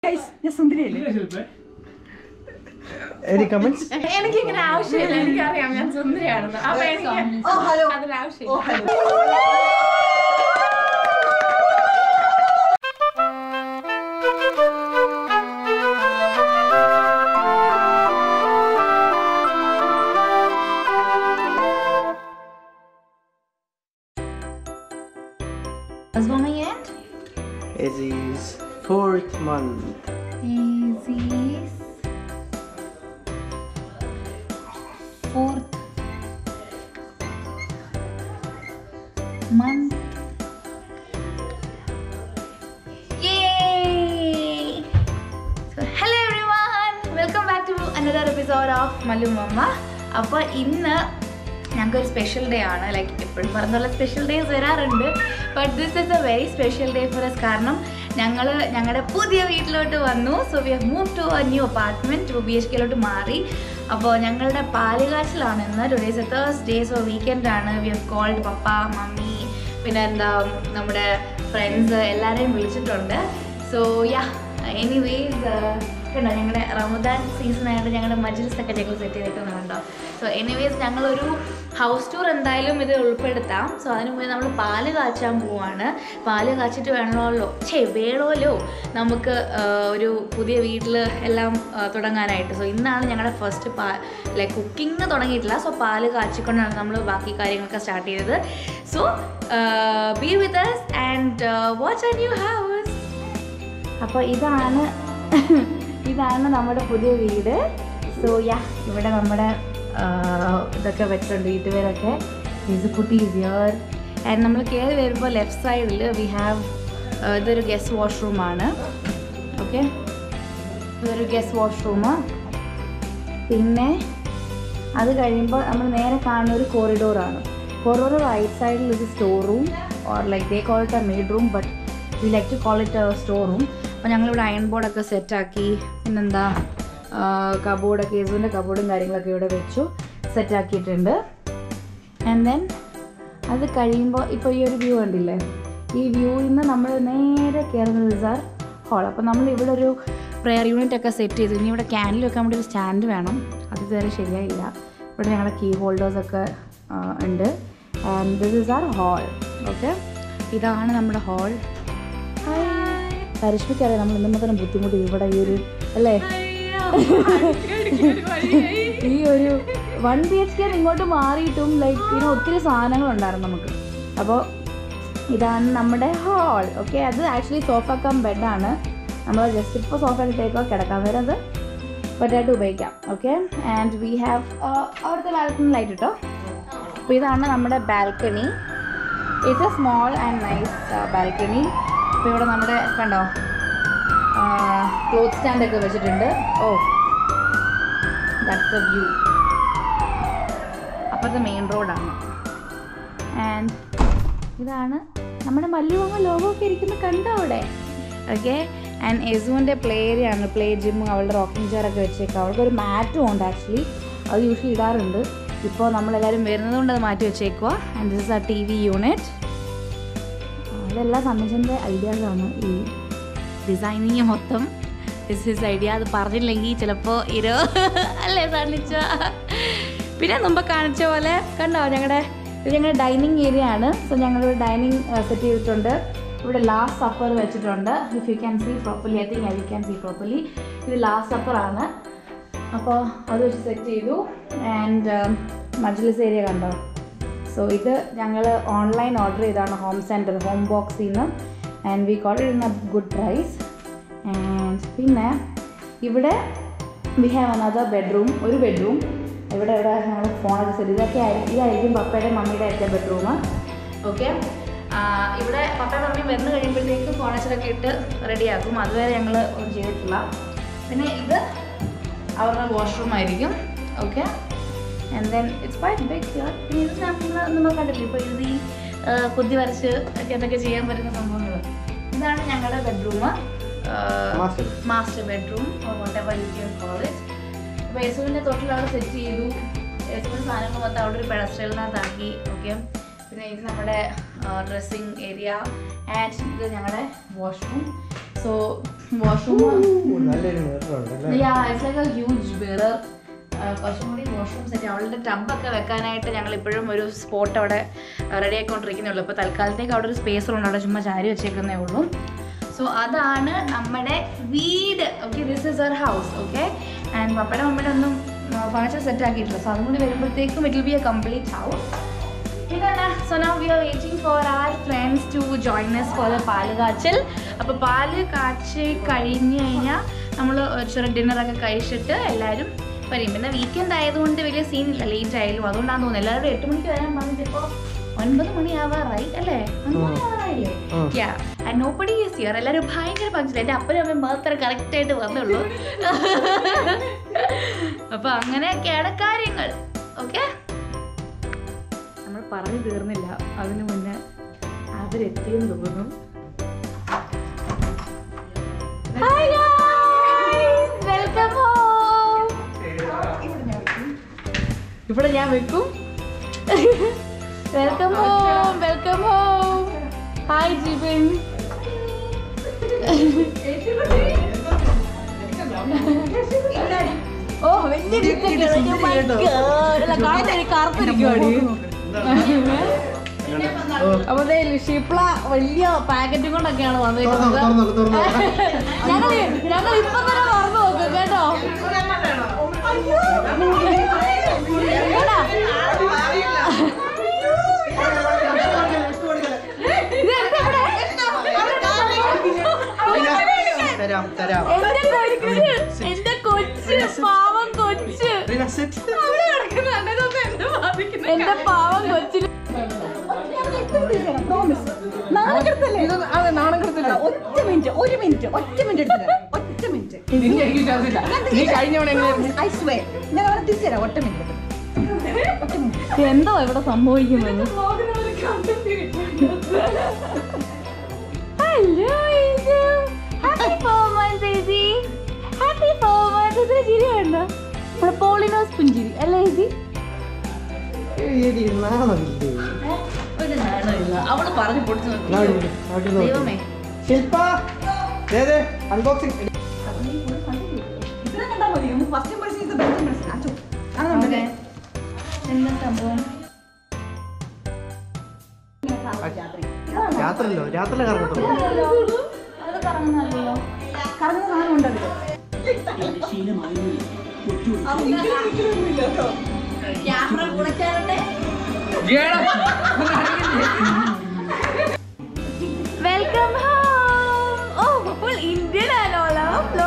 ഞാൻ സുന്ദരിയല്ലേ Any comments? എനിക്ക് ഇങ്ങനെ ആവശ്യമില്ല എനിക്കറിയാം ഞാൻ സുന്ദരിയാണെന്ന് അപ്പൊ എനിക്ക് ഓ ഹലോ അതിന് ഓ ആവശ്യമില്ല hello Housewarming and Izzy's fourth month. Easy's fourth month. Yay! So, hello everyone! Welcome back to another episode of Mallu Mama. അപ്പോൾ ഇന്ന് ഞങ്ങൾക്കൊരു സ്പെഷ്യൽ ഡേ ആണ് ലൈക്ക് എപ്പോഴും പറഞ്ഞുള്ള സ്പെഷ്യൽ ഡേയ്സ് വരാറുണ്ട് but this is a very special day for us കാരണം ഞങ്ങൾ ഞങ്ങളുടെ പുതിയ വീട്ടിലോട്ട് വന്നു so we have move to a new apartment two B H കെയിലോട്ട് മാറി അപ്പോൾ ഞങ്ങളുടെ പാലുകാച്ചിലാണ് ഇന്ന് today's a Thursday so weekend ആണ് we have called papa mummy പിന്നെ എന്താ നമ്മുടെ ഫ്രണ്ട്സ് എല്ലാവരെയും വിളിച്ചിട്ടുണ്ട് സോ യാ എനിവേസ് കണ്ടോ ഞങ്ങളുടെ റമദാൻ സീസൺ ആയിട്ട് ഞങ്ങളുടെ മജിൽസ് ഒക്കെ ഞങ്ങൾ സെറ്റ് ചെയ്തിട്ടുണ്ടോ സോ എനിവേസ് ഞങ്ങളൊരു ഹൗസ് ടൂർ എന്തായാലും ഇത് ഉൾപ്പെടുത്താം സോ അതിന് മുന്നേ നമ്മൾ പാല് കാച്ചാൻ പോവാണ് പാല് കാച്ചിട്ട് വേണമല്ലോ ഛേ വേണമല്ലോ നമുക്ക് ആ, ഒരു പുതിയ വീട്ടിൽ എല്ലാം ആ, തുടങ്ങാനായിട്ട് സോ ഇന്നാണ് ഞങ്ങളുടെ ഫസ്റ്റ് പാ ലൈക്ക് കുക്കിംഗ് തുടങ്ങിയിട്ടില്ല സോ പാല് കാച്ചിക്കൊണ്ടാണ് നമ്മൾ ബാക്കി കാര്യങ്ങളൊക്കെ സ്റ്റാർട്ട് ചെയ്തത് so be with us and watch a new house അപ്പോൾ ഇതാണ് ഇതാണ് നമ്മുടെ പുതിയ വീട് സോ യാ ഇവിടെ നമ്മുടെ ആ, ഇതൊക്കെ വെച്ചിട്ടുണ്ട് വീട്ടുപേരൊക്കെ കുട്ടി ഈസ് ഇയർ ആൻഡ് നമ്മൾ കയറി വരുമ്പോൾ ലെഫ്റ്റ് സൈഡിൽ വി ഹാവ് ഇതൊരു ഗസ്റ്റ് വാഷ്റൂമാണ് ഓക്കെ ഇതൊരു ഗസ്റ്റ് വാഷ്റൂം പിന്നെ അത് കഴിയുമ്പോൾ നമ്മൾ നേരെ കാണുന്ന ഒരു കോറിഡോറാണ് കോറിഡോർ റൈറ്റ് സൈഡിൽ ഒരു store room or like they call it a maid room but we like to call it store room അപ്പോൾ ഞങ്ങളിവിടെ അയൺ ബോർഡൊക്കെ സെറ്റാക്കി പിന്നെന്താ കബോർഡൊക്കെ യേസുവിൻ്റെ കബോർഡും കാര്യങ്ങളൊക്കെ ഇവിടെ വെച്ചു സെറ്റാക്കിയിട്ടുണ്ട് ആൻഡ് ദെൻ അത് കഴിയുമ്പോൾ ഇപ്പോൾ ഈ ഒരു വ്യൂ കണ്ടില്ലേ ഈ വ്യൂവിൽ നിന്ന് നമ്മൾ നേരെ കയറുന്നത് സാർ ഹോൾ അപ്പോൾ നമ്മൾ ഇവിടെ ഒരു പ്രെയർ യൂണിറ്റ് ഒക്കെ സെറ്റ് ചെയ്തു ഇനി ഇവിടെ ക്യാൻഡിൽ വെക്കാൻ വേണ്ടി ഒരു സ്റ്റാൻഡ് വേണം അത് ഇതുവരെ ശരിയായില്ല ഇവിടെ ഞങ്ങളുടെ കീ ഹോൾഡേഴ്സൊക്കെ ഉണ്ട് and this is our hall okay ഇതാണ് നമ്മുടെ ഹോൾ കരിഷ്മയ്ക്കറിയാം നമ്മൾ ഇന്നും തന്നെ ബുദ്ധിമുട്ട് ഇവിടെ ഈ ഒരു അല്ലേ ഈ ഒരു വൺ ബി എച്ച് കെ ഇങ്ങോട്ട് മാറിയിട്ടും ലൈക്ക് ഇതിന് ഒത്തിരി സാധനങ്ങളുണ്ടായിരുന്നു നമുക്ക് അപ്പോൾ ഇതാണ് നമ്മുടെ ഹാൾ ഓക്കെ അത് ആക്ച്വലി സോഫ കം ബെഡാണ് നമ്മൾ ജസ്റ്റ് ഇപ്പോൾ സോഫ ഇട്ടേക്കോ കിടക്കാൻ വരെ അത് പറ്റായിട്ട് ഉപയോഗിക്കാം ഓക്കെ ആൻഡ് വി ഹാവ് അവിടുത്തെ ബാൽക്കണി ലൈറ്റ് ഇട്ടോ അപ്പോൾ ഇതാണ് നമ്മുടെ balcony it's a small and nice balcony അപ്പോൾ ഇവിടെ നമ്മുടെ കണ്ടോ ക്ലോത്ത് സ്റ്റാൻഡ് ഒക്കെ വെച്ചിട്ടുണ്ട് ഓ ദാറ്റ്സ് ദ വ്യൂ അപ്പുറത്തെ മെയിൻ റോഡാണ് ആൻഡ് ഇതാണ് നമ്മുടെ മല്ലുവങ്ങ ലോഗോ ഒക്കെ ഇരിക്കുന്ന കണ്ടോ അവിടെ ഓക്കെ ആൻഡ് യസുവിൻ്റെ പ്ലേ ഏരിയ ആണ് പ്ലേ ജിമ്മും അവളുടെ റോക്കിംഗ് ചെയർ ഒക്കെ വെച്ചേക്കാം അവൾക്ക് ഒരു മാറ്റും ഉണ്ട് ആക്ച്വലി അത് യൂഷ്വലി ഇടാറുണ്ട് ഇപ്പോൾ നമ്മളെല്ലാവരും വരുന്നത് കൊണ്ട് അത് മാറ്റി വെച്ചേക്കുക and this is a T V unit അതെല്ലാം സമ്മതിച്ചതിൻ്റെ ഐഡിയാസാണ് ഈ ഡിസൈനിങ് മൊത്തം ദിസ് ഹിസ് ഐഡിയ അത് പറഞ്ഞില്ലെങ്കിൽ ചിലപ്പോൾ ഇരോ അല്ലേ സണ്ണിച്ച പിന്നെ മുമ്പ് കാണിച്ച പോലെ കണ്ടോ ഞങ്ങളുടെ ഇത് ഞങ്ങളുടെ ഡൈനിങ് ഏരിയ ആണ് സോ ഞങ്ങളിവിടെ ഡൈനിങ് സെറ്റ് ചെയ്തിട്ടുണ്ട് ഇവിടെ ലാസ്റ്റ് സപ്പർ വെച്ചിട്ടുണ്ട് if you can see properly I think I can see properly ഇത് ലാസ്റ്റ് സപ്പർ ആണ് അപ്പോൾ അത് വെച്ച് സെറ്റ് ചെയ്തു ആൻഡ് മജ്ലിസ് ഏരിയ കണ്ടോ സോ ഇത് ഞങ്ങൾ ഓൺലൈൻ ഓർഡർ ചെയ്താണ് ഹോം സെൻറ്റർ ഹോം ബോക്സിൽ നിന്ന് and we call in a good price and പിന്നെ ഇവിടെ വി ഹാവ് അനദർ ബെഡ്റൂം ഒരു ബെഡ്റൂം ഇവിടെ ഇവിടെ ഞങ്ങൾ ഫോണൊക്കെ സെറ്റ് ഇതൊക്കെ ആയിരിക്കും ഇതായിരിക്കും പപ്പയുടെ മമ്മിയുടെ ഒക്കെ ബെഡ്റൂം ഓക്കെ ഇവിടെ പപ്പയും മമ്മിയും വരുന്ന കഴിയുമ്പോഴത്തേക്ക് ഫോണച്ചൊക്കെ ഇട്ട് റെഡിയാക്കും അതുവരെ ഞങ്ങൾ ഒന്നും ചെയ്തിട്ടില്ല പിന്നെ ഇത് അവരുടെ വാഷ്റൂം ആയിരിക്കും okay and then it's quite big പിന്നെ ഇത് നമ്മൾ നമ്മൾ കണ്ടില്ലേ ഇപ്പോൾ ഇത് ഈ ആ, കുത്തി വരച്ച് ഒക്കെ എന്തൊക്കെ ചെയ്യാൻ പറ്റുന്ന സംഭവങ്ങൾ ഇതാണ് ഞങ്ങളുടെ bedroom Master. Master bedroom whatever you can call it അപ്പോൾ യേശുവിൻ്റെ തൊട്ടിൽ അവിടെ സെറ്റ് ചെയ്തു യേശുവിൻ്റെ സാധനങ്ങൾ മൊത്തം അവിടെ ഒരു പെഡസ്റ്റലിനകത്താക്കി ഓക്കെ പിന്നെ ഇത് നമ്മുടെ ഡ്രസ്സിങ് ഏരിയ ആൻഡ് ഇത് ഞങ്ങളുടെ വാഷ്റൂം സോ സോ വാഷ്റൂം നല്ലൊരു മിററുണ്ട് അല്ലേ Yeah, it's like a huge mirror. ആ, കുറച്ചും കൂടി വാഷ്റൂം സെറ്റ് അവളുടെ ടബൊക്കെ വെക്കാനായിട്ട് ഞങ്ങൾ ഇപ്പോഴും ഒരു സ്പോട്ട് അവിടെ റെഡി ആയിക്കൊണ്ടിരിക്കുന്നേ ഉള്ളൂ ഇപ്പോൾ തൽക്കാലത്തേക്ക് അവിടെ ഒരു സ്പേസ് ഉണ്ട് അവിടെ ചുമ്മാ ചാരി വെച്ചേക്കുന്നേ ഉള്ളൂ സോ അതാണ് നമ്മുടെ വീട് okay this is our house okay and പപ്പയുടെ മമ്മയുടെ ഒന്നും ഫർണിച്ചർ സെറ്റ് ആക്കിയിട്ടില്ല സോ അതും കൂടി വരുമ്പോഴത്തേക്കും it will be a complete house പിന്നെ so now we are waiting for our friends to join us for the പാല് കാച്ചൽ അപ്പോൾ പാല് കാച്ചി കഴിഞ്ഞ് കഴിഞ്ഞാൽ നമ്മൾ ചെറിയ ഡിന്നറൊക്കെ കഴിച്ചിട്ട് എല്ലാവരും വരും പിന്നെ വീക്കെൻഡ് ആയതുകൊണ്ട് വലിയ സീനില്ല ലേറ്റ് ആയാലും അതുകൊണ്ടാണെന്ന് തോന്നുന്നു എല്ലാവരും എട്ട് മണിക്ക് വരാൻ പറഞ്ഞിട്ട് ഇപ്പോൾ ഒൻപത് മണിയാവാറായി അല്ലേ ഒൻപത് മണിയാവാറായില്ലേ ഉം. Yeah and nobody is here എല്ലാവരും ഭയങ്കര പഞ്ചില്ല എൻ്റെ അപ്പനും അമ്മയും മാത്രമേ കറക്റ്റായിട്ട് വന്നുള്ളൂ അപ്പോൾ അങ്ങനെയൊക്കെയാണ് കാര്യങ്ങൾ ഓക്കെ നമ്മൾ പറഞ്ഞു തീർന്നില്ല അതിനു മുന്നേ അവരെത്തിയെന്ന് തോന്നുന്നു വെൽക്കം ഹോം ഇവിടെ ഞാൻ വെക്കും welcome home welcome home hi Jibin ഓ വലിയ കറുത്തിരിക്കുവാടി അപ്പൊ ദേ ഷിപ്ല വലിയ പാക്കറ്റും കൊണ്ടൊക്കെയാണ് വന്നിരിക്കുന്നത് തുറന്നു തുറന്നു ഞങ്ങൾ ഞങ്ങൾ ഇപ്പൊ തന്നെ മറന്നു നോക്കും കേട്ടോ കേട്ടാ? ഇത് എന്താ ഇവിടെ? തരാം തരാം എന്റെ കൊച്ച് എന്റെ കൊച്ച് പാവം കൊച്ച് റീന, sit. അവിടെ കിടക്കുന്നുണ്ട്. ഇതൊന്നും എന്നെ ബാധിക്കുന്നില്ല. എന്റെ പാവം കൊച്ചിന് അതെ നാണം കെടുത്തില്ല ഒറ്റ മിനിറ്റ് ഒരു മിനിറ്റ് ഒറ്റ മിനിറ്റ് എടുത്തില്ല ഒറ്റ മിനിറ്റ് നിന്നെ എനിക്ക് വിശ്വാസമില്ല നീ കഴിഞ്ഞ തവണ എങ്ങനെയായിരുന്നു ഐ സ്വേ ഞാൻ അവനെ തിരിച്ചു തരാം ഒറ്റ മിനിറ്റ് എന്തോ ഇവിടെ സംഭവിക്കുന്നത് ഹലോ ഹാപ്പി ഫോർ മന്ത്സ് ചേച്ചി ഹാപ്പി ഫോർ മന്ത്സ് ഇതിന് ചിരി വേണ്ട നമ്മുടെ പോളിനോസ് പുഞ്ചിരി അല്ലേ ചേച്ചി ഏടി, നാണമില്ലേ? ഒരു നാണമില്ല അവള് പറഞ്ഞു പൊടിച്ചു നാടി, നാടി നോക്ക്. ദൈവമേ ശില്പ ദേ, ദേ, unboxing. ഇത്രയും കണ്ടാൽ മതി ഫസ്റ്റ് ഇംപ്രഷൻ ഇത് ബെസ്റ്റ് ഇംപ്രഷൻ അച്ചു ഓക്കെ എന്താ സംഭവം രാത്രിയല്ലോ രാത്രിയിലെ കറങ്ങത്തുള്ളൂ അത് കറങ്ങുന്നല്ലോ കറങ്ങുന്ന സാധനം ഉണ്ട് അതില് ക്യാമറ കുളച്ചാലട്ടെ വെൽക്കം ഹോം ഓ ഫുൾ ഇന്ത്യൻ ആണല്ലോ flow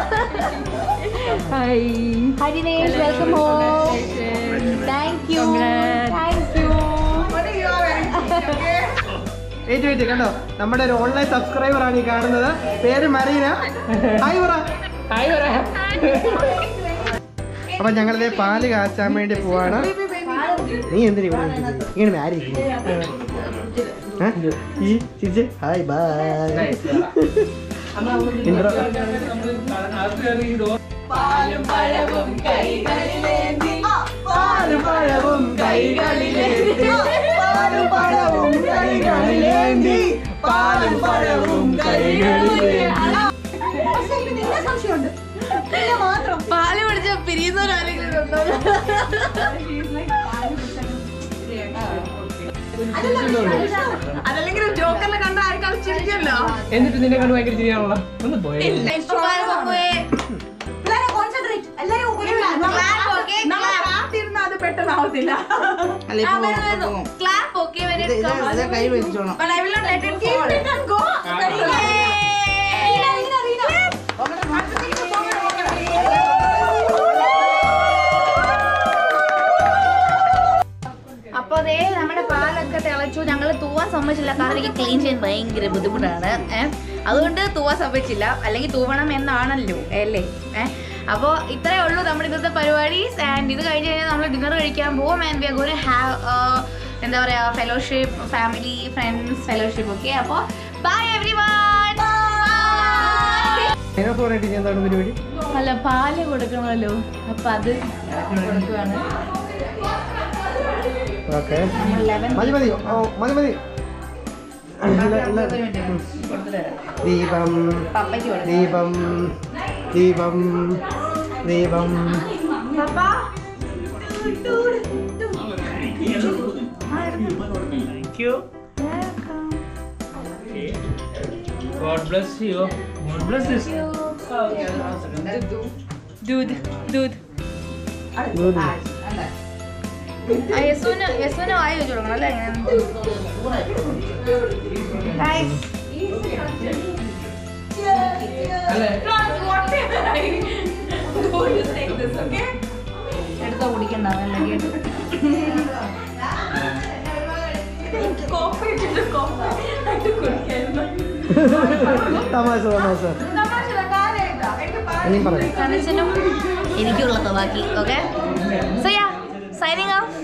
hi hi Dinesh welcome home thank you thank you wait wait കണ്ടോ നമ്മുടെ ഒരു ഓൺലൈൻ സബ്സ്ക്രൈബർ ആണ് ഈ കാണുന്നത് പേര് മറീന ഹായ് പറ ഹായ് പറയാം അപ്പൊ ഞങ്ങളിത് പാല് കാച്ചാൻ വേണ്ടി പോവാണ് നീ എന്തിനാ ഇവിടെ ഇരിക്കുന്നത്? ഇങ്ങനെ ആരും ഈ ചിരിച്ച് ഹായ് ബൈ ഇൻട്രോ പാലും പഴവും കൈകളിലേന്തി പാലും പഴവും കൈകളിലേന്തി പാലും പഴവും കൈകളിലേന്തി പാലും പഴവും കൈകളിലേന്തി പക്ഷേ ഇത് നിന്നെ സംശയമുണ്ട് നിന്നെ മാത്രം പാല് പിടിച്ച പിരിയുന്നവരാരെങ്കിലും ഉണ്ടോ അതല്ലെങ്കിലും ജോക്കറിനെ കണ്ട ആൾക്കാർ ചിരിക്കല്ലോ എന്നിട്ട് നിന്നെ കണ്ട് ഭയങ്കര ചിരിയാണല്ലോ ഒന്ന് പോയേ എല്ലാരും കോൺസെൻട്രേറ്റ് എല്ലാരും Clap, okay, clap. ഇരുന്ന അത് പെട്ടെന്നാവത്തില്ല ക്ലാപ്പ് ഓക്കെ കൈ വെച്ചോണം But I will not let it Keep fall. it and go. Yay! Reena, Reena, Reena. അപ്പൊ അതേ നമ്മുടെ പാലൊക്കെ തിളച്ചു ഞങ്ങൾ തൂവാൻ സമ്മതിച്ചില്ല കാരണം എനിക്ക് ക്ലീൻ ചെയ്യാൻ ഭയങ്കര ബുദ്ധിമുട്ടാണ് ഏഹ് അതുകൊണ്ട് തൂവാൻ സമ്മതിച്ചില്ല അല്ലെങ്കിൽ തൂവണം എന്നാണല്ലോ അല്ലേ ഏഹ് അപ്പോൾ ഇത്രയേ ഉള്ളൂ നമ്മുടെ ഇന്നത്തെ പരിപാടീസ് ആൻഡ് ഇത് കഴിഞ്ഞ് കഴിഞ്ഞാൽ നമ്മൾ ഡിന്നർ കഴിക്കാൻ പോകും and we are going have എന്താ പറയുക fellowship family friends fellowship okay അപ്പോൾ ബൈ എവറി വൺ ഡൈനോസോറായിട്ട് ഇനി എന്താണ് പരിപാടി അല്ല പാല് കൊടുക്കണമല്ലോ അപ്പൊ അത് കൊടുക്കുവാണ് ഓക്കെ നമ്മൾ ലെവൻ മതി മതി ഓ മതി മതി ദീപം പപ്പയ്ക്ക് കൊടുക്കാം ദീപം ദീപം ദീപം പപ്പ Thank you. God bless you. God bless this. ദൂത് ദൂത് ദൂത്. യസുവിന് യസുവിന് വായി വെച്ച് കൊടുക്കണം അല്ലേ Guys. എടുത്തോ കുടിക്കണ്ട നല്ല കേട്ടു തമാശ തമാശ ഇനിയും പറയാം കണച്ചനും എനിക്കുള്ളത് ബാക്കി okay so yeah signing of